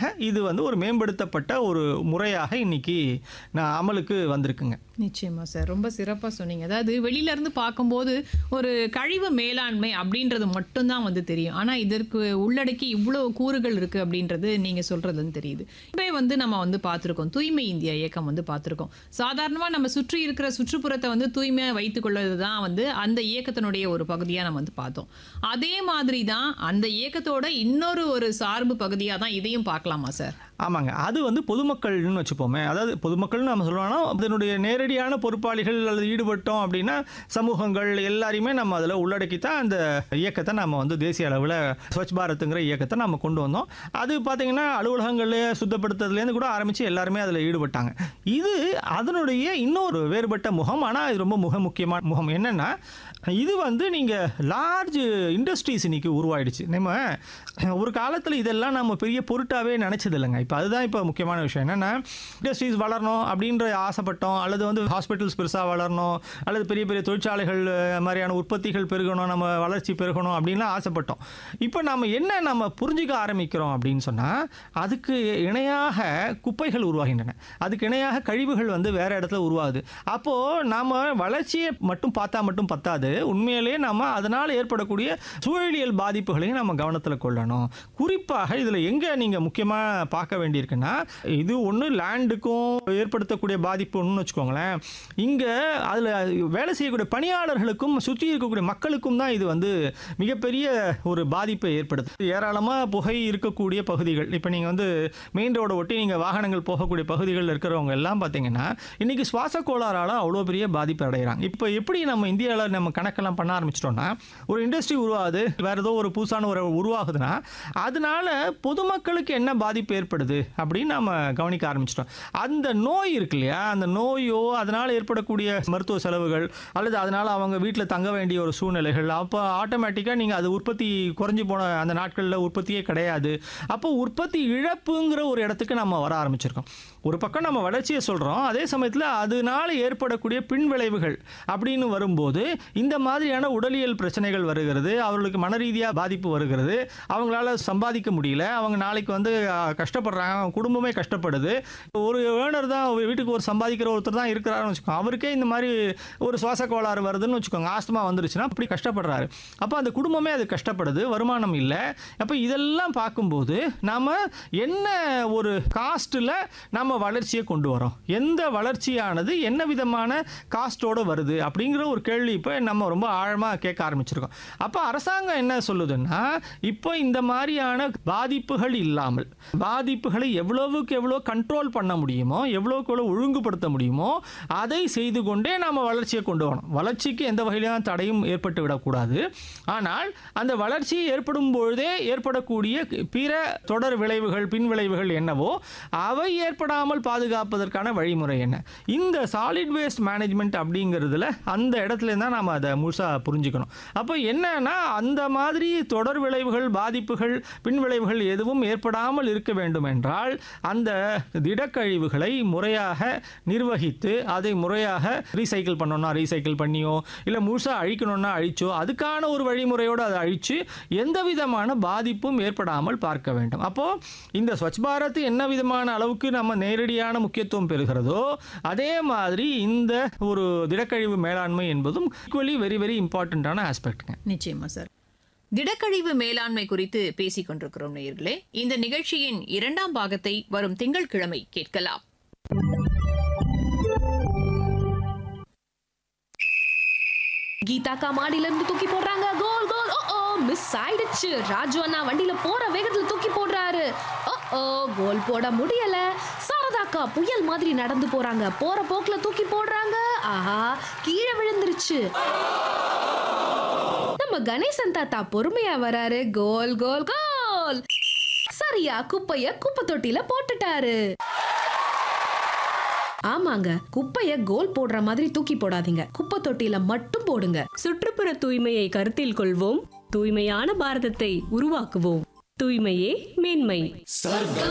இது வந்து ஒரு மேம்படுத்தப்பட்ட ஒரு முறையாக இன்னைக்கு நான் அமலுக்கு வந்திருக்குங்க நிச்சயமா சார் ரொம்ப சிறப்பா சொன்னீங்க அதாவது வெளியில இருந்து பார்க்கும்போது ஒரு கழிவு மேலாண்மை அப்படின்றது மட்டும்தான் வந்து தெரியும் ஆனா இதற்கு உள்ளடக்கி இவ்வளவு கூறுகள் இருக்கு அப்படின்றது நீங்க சொல்றதுன்னு தெரியுது இப்போ வந்து நம்ம வந்து பார்த்திருக்கோம் தூய்மை இந்தியா இயக்கம் வந்து பார்த்திருக்கோம் சாதாரணமா நம்ம சுற்றி இருக்கிற சுற்றுப்புறத்தை வந்து தூய்மையா வைத்துக் கொள்வது தான் வந்து அந்த இயக்கத்தினுடைய ஒரு பகுதியா நம்ம வந்து பார்த்தோம் அதே மாதிரி தான் அந்த இயக்கத்தோட இன்னொரு ஒரு சார்பு பகுதியா தான் இதையும் பார்க்கலாமா சார் ஆமாங்க அது வந்து பொதுமக்கள்னு வச்சுப்போமே அதாவது பொதுமக்கள்னு நம்ம சொல்லணும்னா அதனுடைய நேரடியான பொறுப்பாளிகள் அல்லது ஈடுபட்டோம் அப்படின்னா சமூகங்கள் எல்லாரையுமே நம்ம அதில் உள்ளடக்கி தான் அந்த இயக்கத்தை நம்ம வந்து தேசிய அளவில் ஸ்வச் பாரத்துங்கிற இயக்கத்தை நம்ம கொண்டு வந்தோம் அது பார்த்தீங்கன்னா அலுவலகங்கள் சுத்தப்படுத்துறதுலேருந்து கூட ஆரம்பித்து எல்லாருமே அதில் ஈடுபட்டாங்க இது அதனுடைய இன்னொரு வேறுபட்ட முகம் ஆனால் இது ரொம்ப முக முக்கியமான முகம் என்னென்னா இது வந்து நீங்கள் லார்ஜ் இண்டஸ்ட்ரீஸ் இன்னைக்கு உருவாயிடுச்சு நம்ம ஒரு காலத்தில் இதெல்லாம் நம்ம பெரிய பொருட்டாவே நினச்சது இல்லைங்க இப்போ அதுதான் இப்போ முக்கியமான விஷயம் என்னென்னா இண்டஸ்ட்ரீஸ் வளரணும் அப்படின்ற ஆசைப்பட்டோம் அல்லது வந்து ஹாஸ்பிட்டல்ஸ் பெருசாக வளரணும் அல்லது பெரிய பெரிய தொழிற்சாலைகள் அஹ், மாதிரியான உற்பத்திகள் பெருகணும் நம்ம வளர்ச்சி பெருகணும் அப்படின்லாம் ஆசைப்பட்டோம் இப்போ நம்ம என்ன நம்ம புரிஞ்சுக்க ஆரம்பிக்கிறோம் அப்படின்னு சொன்னால் அதுக்கு இணையாக குப்பைகள் உருவாகின்றன அதுக்கு இணையாக கழிவுகள் வந்து வேற இடத்துல உருவாகுது அப்போது நாம் வளர்ச்சியை மட்டும் பார்த்தா மட்டும் பத்தாது உண்மையிலேயே நம்ம அதனால் ஏற்படக்கூடிய சூழலியல் பாதிப்புகளையும் நம்ம கவனத்தில் கொள்ளணும் குறிப்பாக இதில் எங்கே நீங்கள் முக்கியமாக பார்க்க வேண்டியிருக்குன்னா இது ஒன்று லேண்டுக்கும் ஏற்படுத்தக்கூடிய பாதிப்பு ஒன்றுன்னு வச்சுக்கோங்களேன் இங்கே அதில் வேலை செய்யக்கூடிய பணியாளர்களுக்கும் சுற்றி இருக்கக்கூடிய மக்களுக்கும் தான் இது வந்து மிகப்பெரிய ஒரு பாதிப்பை ஏற்படுத்தும் ஏராளமாக புகை இருக்கக்கூடிய பகுதிகள் இப்போ நீங்கள் வந்து மெயின் ரோடை ஒட்டி நீங்கள் வாகனங்கள் போகக்கூடிய பகுதிகளில் இருக்கிறவங்க எல்லாம் பார்த்தீங்கன்னா இன்றைக்கி சுவாச கோளாறால் அவ்வளோ பெரிய பாதிப்பு அடைகிறாங்க இப்போ எப்படி நம்ம இந்தியாவில் நம்ம கணக்கெல்லாம் பண்ண ஆரம்பிச்சிட்டோம்னா ஒரு இண்டஸ்ட்ரி உருவாகுது வேறு ஏதோ ஒரு புதுசான ஒரு உருவாகுதுன்னா அதனால பொதுமக்களுக்கு என்ன பாதிப்பு ஏற்படுது அப்படின்னு நம்ம கவனிக்க ஆரம்பிச்சிட்டோம் அந்த நோய் இருக்கு இல்லையா அந்த நோயோ அதனால் ஏற்படக்கூடிய மருத்துவ செலவுகள் அல்லது அதனால் அவங்க வீட்டில் தங்க வேண்டிய ஒரு சூழ்நிலைகள் அப்போ ஆட்டோமேட்டிக்காக நீங்கள் அது உற்பத்தி குறைஞ்சி போன அந்த நாட்களில் உற்பத்தியே கிடையாது அப்போ உற்பத்தி இழப்புங்கிற ஒரு இடத்துக்கு நம்ம வர ஆரம்பிச்சிருக்கோம் ஒரு பக்கம் நம்ம வளர்ச்சியை சொல்கிறோம் அதே சமயத்தில் அதனால ஏற்படக்கூடிய பின் விளைவுகள் அப்படின்னு வரும்போது இந்த மாதிரியான உடலியல் பிரச்சனைகள் வருகிறது அவர்களுக்கு மன ரீதியாக பாதிப்பு வருகிறது அவங்களால சம்பாதிக்க முடியல அவங்க நாளைக்கு வந்து அஹ், கஷ்டப்படுறாங்க அவங்க குடும்பமே கஷ்டப்படுது ஒரு ஏர்னர் தான் ஒரு வீட்டுக்கு ஒரு சம்பாதிக்கிற ஒருத்தர் தான் இருக்கிறாருன்னு வச்சுக்கோங்க அவருக்கே இந்த மாதிரி ஒரு சுவாச கோளாறு வருதுன்னு வச்சுக்கோங்க ஆஸ்துமா வந்துருச்சுன்னா அப்படி கஷ்டப்படுறாரு அப்போ அந்த குடும்பமே அது கஷ்டப்படுது வருமானம் இல்லை அப்போ இதெல்லாம் பார்க்கும்போது நாம் என்ன ஒரு காஸ்ட்டில் நம்ம வளர்ச்சியை கொண்டு வரோம் எந்த வளர்ச்சியானது என்ன விதமான காஸ்ட்டோட வருது அப்படிங்கிற ஒரு கேள்வி இப்போ நம்ம ரொம்ப ஆழமாக கேட்க ஆரம்பிச்சிருக்கோம் அப்போ அரசாங்கம் என்ன சொல்லுதுன்னா இப்போ இந்த மாதிரியான பாதிப்புகள் இல்லாமல் பாதிப்புகளை எவ்வளவுக்கு எவ்வளோ கண்ட்ரோல் பண்ண முடியுமோ எவ்வளோக்கு எவ்வளோ ஒழுங்குபடுத்த முடியுமோ அதை செய்து கொண்டே நாம் வளர்ச்சியை கொண்டு வரணும் வளர்ச்சிக்கு எந்த வகையிலும் தடையும் ஏற்பட்டு விடக்கூடாது ஆனால் அந்த வளர்ச்சி ஏற்படும் பொழுதே ஏற்படக்கூடிய பிற தொடர் விளைவுகள் பின் விளைவுகள் என்னவோ அவை ஏற்படாமல் பாதுகாப்பதற்கான வழிமுறை என்ன இந்த சாலிட் வேஸ்ட் மேனேஜ்மெண்ட் அப்படிங்கிறதுல அந்த இடத்துல தான் நாம் அதை முழுசாக புரிஞ்சுக்கணும் அப்போ என்னன்னா அந்த மாதிரி தொடர் விளைவுகள் பாதிப்புகள் பின் விளைவுகள் எதுவும் ஏற்படாமல் இருக்க வேண்டும் என்றால் அந்த திடக்கழிவுகளை முறையாக நிர்வகித்து அதை முறையாக ரீசைக்கிள் பண்ணணும்னா ரீசைக்கிள் பண்ணியோ இல்லை முழுசாக அழிக்கணும்னா அழிச்சோ அதுக்கான ஒரு வழிமுறையோடு அதை அழித்து எந்த விதமான பாதிப்பும் ஏற்படாமல் பார்க்க வேண்டும் அப்போது இந்த ஸ்வச் பாரத் என்ன விதமான அளவுக்கு நம்ம நேரடியான முக்கியத்துவம் பெறுகிறதோ அதே மாதிரி இந்த ஒரு திடக்கழிவு மேலாண்மை என்பதும் ஈக்குவலி வெரி வெரி இம்பார்ட்டண்ட்டான ஆஸ்பெக்ட்டுங்க நிச்சயமா சார் திடக்கழிவு மேலாண்மை குறித்து பேசிக் கொண்டிருக்கிறோம் நேயர்களே இந்த நிகழ்ச்சியின் இரண்டாம் பாகத்தை வரும் திங்கட்கிழமை கேட்கலாம் கீதாக்கா மாடியில இருந்து தூக்கி போடுறாங்க கோல் கோல் ஓ ஓ மிஸ் ஆயிடுச்சு ராஜு அண்ணா வண்டியில போற வேகத்துல தூக்கி போடுறாரு ஓ ஓ கோல் போட முடியல சாரதாக்கா புயல் மாதிரி நடந்து போறாங்க போற போக்குல தூக்கி போடுறாங்க ஆஹா கீழே விழுந்துருச்சு நம்ம கணேசன் தாத்தா பொறுமையா வராரு கோல் கோல் கோல் சரியா குப்பைய குப்பை தொட்டில போட்டுட்டாரு ஆமாங்க குப்பைய கோல் போடுற மாதிரி தூக்கி போடாதீங்க குப்பை தொட்டில மட்டும் போடுங்க சுற்றுப்புற தூய்மையை கருத்தில் கொள்வோம் தூய்மையான பாரதத்தை உருவாக்குவோம் தூய்மையே மேன்மை